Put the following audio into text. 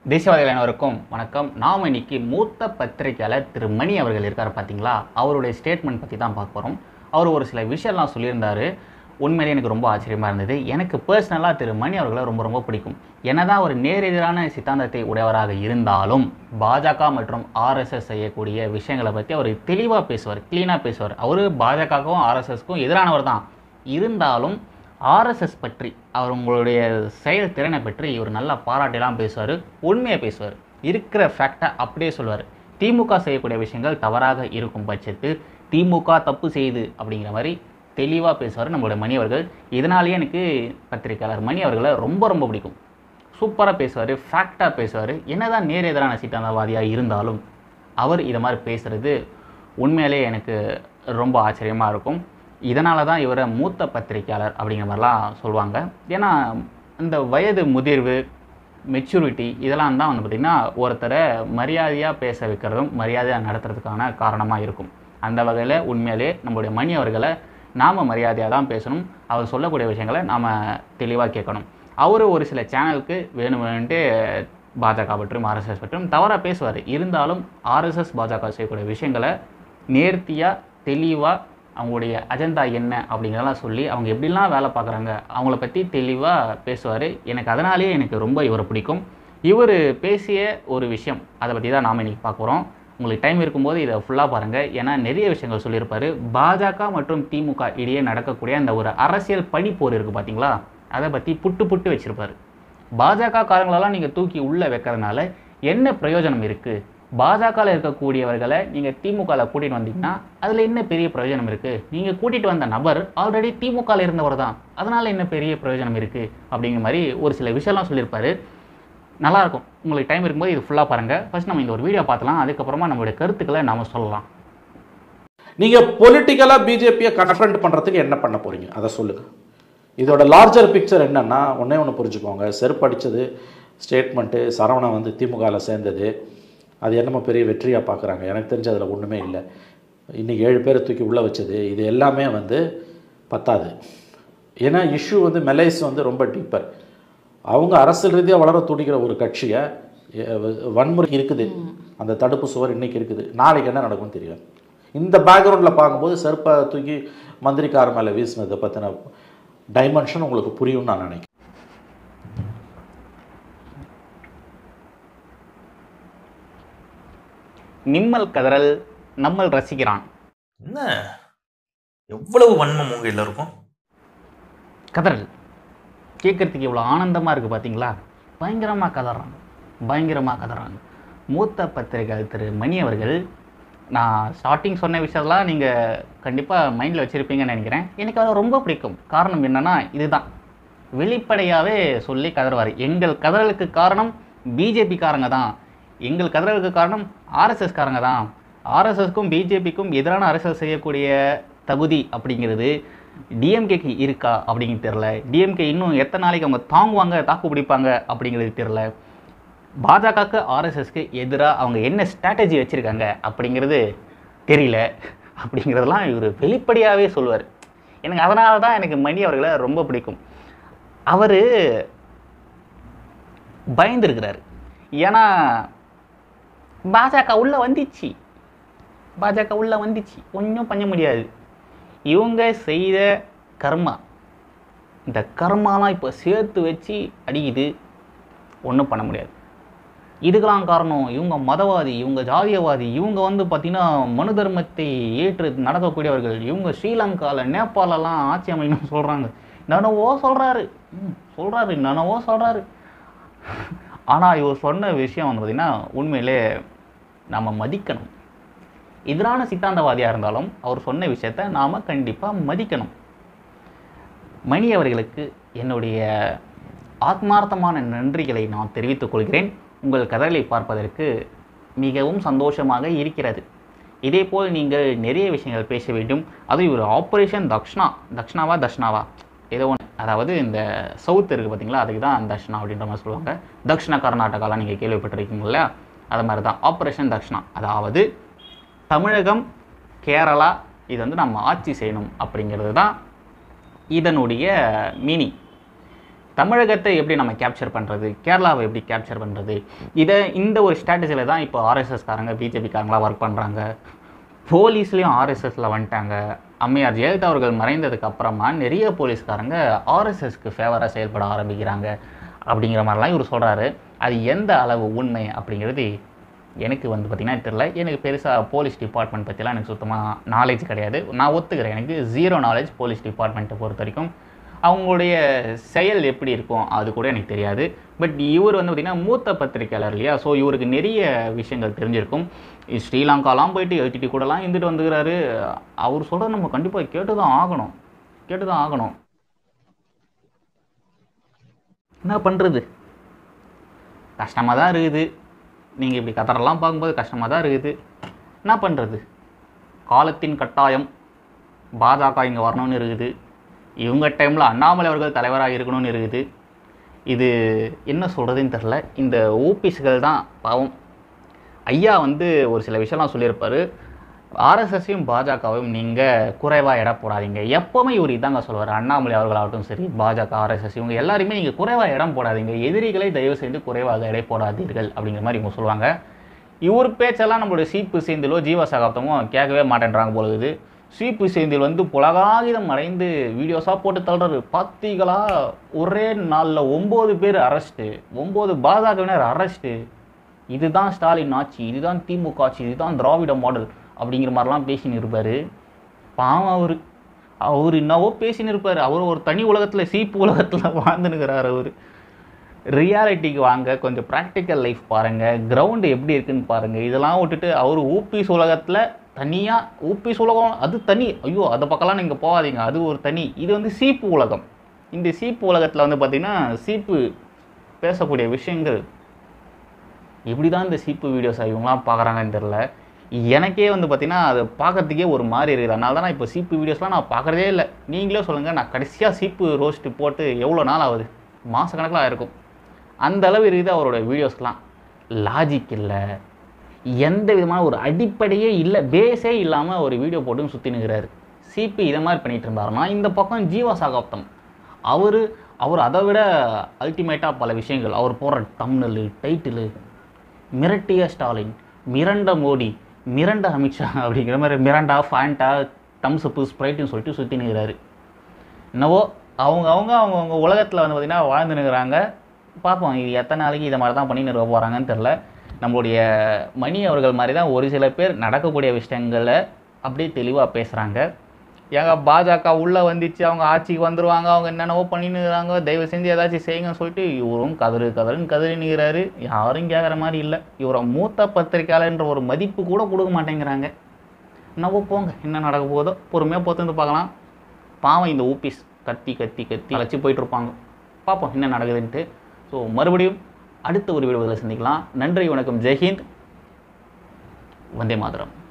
தேசியவாதிகள் அனைவருக்கும் வணக்கம் நாம் இன்னைக்கு மூத்த பத்திரிகையாளர் திரு மணி அவர்கள் இருக்கார் பார்த்தீங்களா அவருடைய ஸ்டேட்மெண்ட் பற்றி தான் பார்க்க போகிறோம் அவர் ஒரு சில விஷயம்லாம் சொல்லியிருந்தாரு உண்மையிலேயே எனக்கு ரொம்ப ஆச்சரியமாக இருந்தது எனக்கு பர்சனலாக திரு மணி அவர்களை ரொம்ப ரொம்ப பிடிக்கும் என்னதான் ஒரு நேரெதிரான சித்தாந்தத்தை உடையவராக இருந்தாலும் பாஜக மற்றும் ஆர்எஸ்எஸ் செய்யக்கூடிய விஷயங்களை பற்றி அவர் தெளிவாக பேசுவார் க்ளீனாக பேசுவார் அவர் பாஜகவுக்கும் ஆர்எஸ்எஸ்க்கும் எதிரானவர் தான் இருந்தாலும் ஆர்எஸ்எஸ் பற்றி அவர் உங்களுடைய செயல்திறனை பற்றி இவர் நல்லா பாராட்டிலாம் பேசுவார் உண்மையை பேசுவார் இருக்கிற ஃபேக்டை அப்படியே சொல்லுவார் திமுக செய்யக்கூடிய விஷயங்கள் தவறாக இருக்கும் பட்சத்தில் திமுக தப்பு செய்யுது அப்படிங்கிற மாதிரி தெளிவாக பேசுவார் நம்மளுடைய மணி அவர்கள் இதனாலேயே எனக்கு பத்திரிக்கையாளர் மணி அவர்களை ரொம்ப ரொம்ப பிடிக்கும் சூப்பராக பேசுவார் ஃபேக்டாக பேசுவார் என்னதான் நேர் எதிரான சித்தாந்தவாதியாக இருந்தாலும் அவர் இதை மாதிரி பேசுகிறது உண்மையிலே எனக்கு ரொம்ப ஆச்சரியமாக இருக்கும் இதனால தான் இவரை மூத்த பத்திரிக்கையாளர் அப்படிங்கிற மாதிரிலாம் சொல்லுவாங்க ஏன்னா இந்த வயது முதிர்வு மெச்சூரிட்டி இதெல்லாம் தான் வந்து பார்த்திங்கன்னா ஒருத்தரை மரியாதையாக பேச வைக்கிறதும் மரியாதையாக நடத்துறதுக்கான காரணமாக இருக்கும் அந்த வகையில் உண்மையிலே நம்மளுடைய மணி அவர்களை நாம் மரியாதையாக தான் பேசணும் அவர் சொல்லக்கூடிய விஷயங்களை நாம் தெளிவாக கேட்கணும் அவர் ஒரு சில சேனலுக்கு வேணும் வேணுன்ட்டு பாஜக பற்றும் ஆர்எஸ்எஸ் பற்றும் தவறாக பேசுவார் இருந்தாலும் ஆர்எஸ்எஸ் பாஜக செய்யக்கூடிய விஷயங்களை நேர்த்தியாக தெளிவாக அவங்களுடைய அஜெண்டா என்ன அப்படிங்கிறதெல்லாம் சொல்லி அவங்க எப்படிலாம் வேலை பார்க்குறாங்க அவங்கள பற்றி தெளிவாக பேசுவார் எனக்கு அதனாலேயே எனக்கு ரொம்ப இவரை பிடிக்கும் இவர் பேசிய ஒரு விஷயம் அதை பற்றி தான் நாம் இன்றைக்கி பார்க்க போகிறோம் உங்களுக்கு டைம் இருக்கும்போது இதை ஃபுல்லாக பாருங்கள் ஏன்னா நிறைய விஷயங்கள் சொல்லியிருப்பார் பாஜக மற்றும் திமுக இடையே நடக்கக்கூடிய அந்த ஒரு அரசியல் பனிப்போர் இருக்குது பார்த்தீங்களா அதை பற்றி புட்டு புட்டு வச்சுருப்பார் பாஜக காரங்களெல்லாம் நீங்கள் தூக்கி உள்ளே வைக்கிறதுனால என்ன பிரயோஜனம் இருக்குது பாஜகவில் இருக்கக்கூடியவர்களை நீங்கள் திமுகவில் கூட்டிகிட்டு வந்தீங்கன்னா அதில் என்ன பெரிய பிரயோஜனம் இருக்குது நீங்கள் கூட்டிகிட்டு வந்த நபர் ஆல்ரெடி திமுகவில் இருந்தவர் தான் அதனால் என்ன பெரிய பிரயோஜனம் இருக்குது அப்படிங்கிற மாதிரி ஒரு சில விஷயம்லாம் சொல்லியிருப்பாரு நல்லாயிருக்கும் உங்களுக்கு டைம் இருக்கும்போது இது ஃபுல்லாக பாருங்கள் ஃபர்ஸ்ட் நம்ம இந்த ஒரு வீடியோ பார்த்தலாம் அதுக்கப்புறமா நம்மளுடைய கருத்துக்களை நாம சொல்லலாம் நீங்க பொலிட்டிக்கலா பிஜேபியை கன்ஃபரண்ட் பண்றதுக்கு என்ன பண்ண போறீங்க அதை சொல்லுங்க இதோட லார்ஜர் பிக்சர் என்னன்னா ஒண்ணே ஒன்று புரிஞ்சுக்கோங்க செருப்படிச்சது ஸ்டேட்மெண்ட்டு சரவணன் வந்து திமுகவில் சேர்ந்தது அது என்னமோ பெரிய வெற்றியாக பார்க்குறாங்க எனக்கு தெரிஞ்சு அதில் ஒன்றுமே இல்லை இன்றைக்கி ஏழு பேரை தூக்கி உள்ளே வச்சது இது எல்லாமே வந்து பத்தாது ஏன்னா இஷ்யூ வந்து மெலைஸ் வந்து ரொம்ப டீப்பர் அவங்க அரசியல் ரீதியாக வளர துடிக்கிற ஒரு கட்சியை எ- வன்முறை இருக்குது அந்த தடுப்பு சுவர் இன்னைக்கு இருக்குது நாளைக்கு என்ன நடக்கும்னு தெரியும் இந்த பேக்ரவுண்டில் பார்க்கும்போது செருப்பை தூக்கி மந்திரிக்கார மேலே வீசினதை பற்றின டைமென்ஷன் உங்களுக்கு புரியும்னு நான் நினைக்கிறேன் நிம்மல் கதறல் நம்மள் ரசிக்கிறான் என்ன எவ்வளவு வன்மம் உங்க எல்லாருக்கும் கதறல் கேட்கறதுக்கு இவ்வளோ ஆனந்தமாக இருக்குது பார்த்தீங்களா பயங்கரமாக கதறாங்க பயங்கரமாக கதறாங்க மூத்த பத்திரிகை திரு மணி அவர்கள் நான் ஸ்டார்டிங் சொன்ன விஷயத்தெல்லாம் நீங்கள் கண்டிப்பாக மைண்டில் வச்சுருப்பீங்கன்னு நினைக்கிறேன் எனக்கு அதை ரொம்ப பிடிக்கும் காரணம் என்னென்னா இதுதான் வெளிப்படையாகவே சொல்லி கதறுவார் எங்கள் கதறலுக்கு காரணம் பிஜேபி காரங்க தான் எங்கள் கதறலுக்கு காரணம் ஆர்எஸ்எஸ் காரங்க தான் ஆர்எஸ்எஸ்க்கும் பிஜேபிக்கும் எதிரான அரசியல் செய்யக்கூடிய தகுதி அப்படிங்கிறது டிஎம்கேக்கு இருக்கா அப்படிங்கிறது தெரில டிஎம்கே இன்னும் எத்தனை நாளைக்கு அவங்க தாங்குவாங்க தாக்கு பிடிப்பாங்க அப்படிங்கிறது தெரில பாஜகவுக்கு ஆர்எஸ்எஸ்க்கு எதிராக அவங்க என்ன ஸ்ட்ராட்டஜி வச்சுருக்காங்க அப்படிங்கிறது தெரியல அப்படிங்கிறதெல்லாம் இவர் வெளிப்படையாகவே சொல்லுவார் எனக்கு அதனால தான் எனக்கு மணி அவர்களை ரொம்ப பிடிக்கும் அவர் பயந்துருக்கிறார் ஏன்னா பாஜக உள்ளே வந்துச்சு பாஜக உள்ளே வந்துச்சு ஒன்றும் பண்ண முடியாது இவங்க செய்த கர்மா இந்த கர்மாலாம் இப்போ சேர்த்து வச்சு அடிக்குது ஒன்றும் பண்ண முடியாது இதுக்கெல்லாம் காரணம் இவங்க மதவாதி இவங்க ஜாதியவாதி இவங்க வந்து பார்த்திங்கன்னா மனு தர்மத்தை ஏற்று நடக்கக்கூடியவர்கள் இவங்க ஸ்ரீலங்காவில் நேபாளெல்லாம் ஆட்சி அமைக்கணும்னு சொல்கிறாங்க நனவோ சொல்கிறாரு சொல்கிறாரு நனவோ சொல்கிறாரு ஆனால் இவர் சொன்ன விஷயம் வந்து பார்த்திங்கன்னா உண்மையிலே நம்ம மதிக்கணும் எதிரான சித்தாந்தவாதியாக இருந்தாலும் அவர் சொன்ன விஷயத்தை நாம் கண்டிப்பாக மதிக்கணும் மணி அவர்களுக்கு என்னுடைய ஆத்மார்த்தமான நன்றிகளை நான் தெரிவித்துக் கொள்கிறேன் உங்கள் கதறலை பார்ப்பதற்கு மிகவும் சந்தோஷமாக இருக்கிறது இதேபோல் நீங்கள் நிறைய விஷயங்கள் பேச வேண்டும் அது ஒரு ஆப்ரேஷன் தக்ஷ்ணா தக்ஷ்ணாவா தக்ஷ்ணாவா ஏதோ ஒன்று அதாவது இந்த சவுத் இருக்குது பார்த்தீங்களா அதுக்கு தான் தக்ஷ்ணா அப்படின்ற மாதிரி சொல்லுவாங்க தக்ஷிண கர்நாடகாலாம் நீங்கள் கேள்விப்பட்டிருக்கீங்களா அது மாதிரி தான் ஆப்ரேஷன் தக்ஷ்ணா அதாவது தமிழகம் கேரளா இது வந்து நம்ம ஆட்சி செய்யணும் அப்படிங்கிறது தான் இதனுடைய மீனிங் தமிழகத்தை எப்படி நம்ம கேப்சர் பண்ணுறது கேரளாவை எப்படி கேப்சர் பண்ணுறது இதை இந்த ஒரு ஸ்ட்ராட்டஜியில் தான் இப்போ ஆர்எஸ்எஸ்காரங்க பிஜேபிக்காரங்களாம் ஒர்க் பண்ணுறாங்க போலீஸ்லேயும் ஆர்எஸ்எஸ்ல வந்துட்டாங்க அம்மையார் ஜெயலலிதா அவர்கள் மறைந்ததுக்கு அப்புறமா நிறைய போலீஸ்காரங்க ஆர்எஸ்எஸ்க்கு ஃபேவராக செயல்பட ஆரம்பிக்கிறாங்க அப்படிங்கிற மாதிரிலாம் இவர் சொல்கிறாரு அது எந்த அளவு உண்மை அப்படிங்கிறது எனக்கு வந்து பார்த்திங்கன்னா தெரில எனக்கு பெருசாக போலீஸ் டிபார்ட்மெண்ட் பற்றிலாம் எனக்கு சுத்தமாக நாலேஜ் கிடையாது நான் ஒத்துக்கிறேன் எனக்கு ஜீரோ நாலேஜ் போலீஸ் டிபார்ட்மெண்ட்டை பொறுத்த வரைக்கும் அவங்களுடைய செயல் எப்படி இருக்கும் அது கூட எனக்கு தெரியாது பட் இவர் வந்து பார்த்திங்கன்னா மூத்த பத்திரிக்கையாளர் இல்லையா ஸோ இவருக்கு நிறைய விஷயங்கள் தெரிஞ்சிருக்கும் ஸ்ரீலங்காலாம் போயிட்டு எழுத்திட்டு கூடலாம் இருந்துட்டு வந்துக்கிறாரு அவர் சொல்கிறத நம்ம கண்டிப்பாக கேட்டு தான் ஆகணும் கேட்டு தான் ஆகணும் என்ன பண்ணுறது கஷ்டமாக தான் இருக்குது நீங்கள் இப்படி கதறெல்லாம் பார்க்கும்போது கஷ்டமாக தான் இருக்குது என்ன பண்ணுறது காலத்தின் கட்டாயம் பாஜக இங்கே வரணும்னு இருக்குது இவங்க டைமில் அண்ணாமலை அவர்கள் தலைவராக இருக்கணும்னு இருக்குது இது என்ன சொல்கிறதுன்னு தெரில இந்த ஓபிஸ்கள் தான் பாவம் ஐயா வந்து ஒரு சில விஷயம்லாம் சொல்லியிருப்பார் ஆர்எஸ்எஸ்ஸையும் பாஜகவையும் நீங்கள் குறைவாக எடை போடாதீங்க எப்போவுமே இவர் இதாங்க சொல்லுவார் அண்ணாமலை அவர்களாகட்டும் சரி பாஜக ஆர்எஸ்எஸ் இவங்க எல்லாருமே நீங்கள் குறைவாக இடம் போடாதீங்க எதிரிகளை தயவு செய்து குறைவாக எடை போடாதீர்கள் அப்படிங்கிற மாதிரி இவங்க சொல்லுவாங்க இவர் பேச்செல்லாம் நம்மளுடைய சீப்பு சேந்திலோ ஜீவ சகாப்தமோ கேட்கவே மாட்டேன்றாங்க பொழுது சீப்பு சேந்தில் வந்து புலகாகிதம் அடைந்து வீடியோஸாக போட்டு தள்ளுறாரு பார்த்தீங்களா ஒரே நாளில் ஒம்பது பேர் அரெஸ்ட்டு ஒம்பது பாஜகவினர் அரெஸ்ட்டு இதுதான் ஸ்டாலின் ஆட்சி இதுதான் திமுக ஆட்சி இதுதான் திராவிட மாடல் அப்படிங்கிற மாதிரிலாம் பேசின்னு இருப்பார் பாவம் அவர் அவர் என்னவோ பேசின்னு இருப்பார் அவர் ஒரு தனி உலகத்தில் சீப்பு உலகத்தில் வாழ்ந்துனுக்கிறார் அவர் ரியாலிட்டிக்கு வாங்க கொஞ்சம் ப்ராக்டிக்கல் லைஃப் பாருங்கள் கிரவுண்டு எப்படி இருக்குன்னு பாருங்கள் இதெல்லாம் விட்டுட்டு அவர் ஊபிஸ் உலகத்தில் தனியாக ஊபிஸ் உலகம் அது தனி ஐயோ அதை பக்கம்லாம் நீங்கள் போகாதீங்க அது ஒரு தனி இது வந்து சீப்பு உலகம் இந்த சீப்பு உலகத்தில் வந்து பார்த்திங்கன்னா சீப்பு பேசக்கூடிய விஷயங்கள் எப்படி தான் இந்த சீப்பு வீடியோஸ் இவங்களாம் பார்க்குறாங்கன்னு தெரில எனக்கே வந்து பார்த்திங்கன்னா அது பார்க்கறதுக்கே ஒரு மாதிரி இருக்குது அதனால தான் நான் இப்போ சீப்பு வீடியோஸ்லாம் நான் பார்க்குறதே இல்லை நீங்களே சொல்லுங்கள் நான் கடைசியாக சீப்பு ரோஸ்ட்டு போட்டு எவ்வளோ நாள் ஆகுது மாதக்கணக்கில் ஆயிருக்கும் அந்த அளவு இருக்குது அவரோட வீடியோஸ்லாம் லாஜிக் இல்லை எந்த விதமான ஒரு அடிப்படையே இல்லை பேஸே இல்லாமல் ஒரு வீடியோ போட்டு சுற்றினுக்கிறாரு சிபி இதை மாதிரி பண்ணிட்டு இருந்தாருன்னா இந்த பக்கம் ஜீவா சகாப்தம் அவர் அவர் அதை விட அல்டிமேட்டாக பல விஷயங்கள் அவர் போடுற டம்னலு டைட்டிலு மிரட்டிய ஸ்டாலின் மிரண்ட மோடி மிரண்ட அமித்ஷா அப்படிங்கிற மாதிரி மிரண்டா ஃபேண்டா தம்ஸ்அப்பு ஸ்ப்ரைட்டுன்னு சொல்லிட்டு சுற்றி நிற்கிறாரு என்னவோ அவங்க அவங்க அவங்கவுங்க உலகத்தில் வந்து பார்த்திங்கன்னா வாழ்ந்து நிற்கிறாங்க பார்ப்போம் இது எத்தனை நாளைக்கு இதை மாதிரி தான் பண்ணி நிறுவ போகிறாங்கன்னு தெரில நம்மளுடைய மணி அவர்கள் மாதிரி தான் ஒரு சில பேர் நடக்கக்கூடிய விஷயங்களை அப்படியே தெளிவாக பேசுகிறாங்க ஏங்க பாஜக உள்ளே வந்துச்சு அவங்க ஆட்சிக்கு வந்துருவாங்க அவங்க என்னென்னவோ பண்ணினுக்கிறாங்க தயவு செஞ்சு ஏதாச்சும் செய்யுங்கன்னு சொல்லிட்டு இவரும் கதறு கதறுன்னு கதறி நிற்கிறாரு யாரும் கேட்குற மாதிரி இல்லை இவரை மூத்த பத்திரிக்கையாளர்ன்ற ஒரு மதிப்பு கூட கொடுக்க மாட்டேங்கிறாங்க என்னவோ போங்க என்ன நடக்க போதோ பொறுமையாக பொறுத்து வந்து பார்க்கலாம் பாவம் இந்த ஊபிஸ் கத்தி கத்தி கத்தி அழைச்சி போயிட்டு இருப்பாங்க பார்ப்போம் என்ன நடக்குதுன்ட்டு ஸோ மறுபடியும் அடுத்த ஒரு வீடியோவில் சந்திக்கலாம் நன்றி வணக்கம் ஜெய்ஹிந்த் வந்தே மாதரம்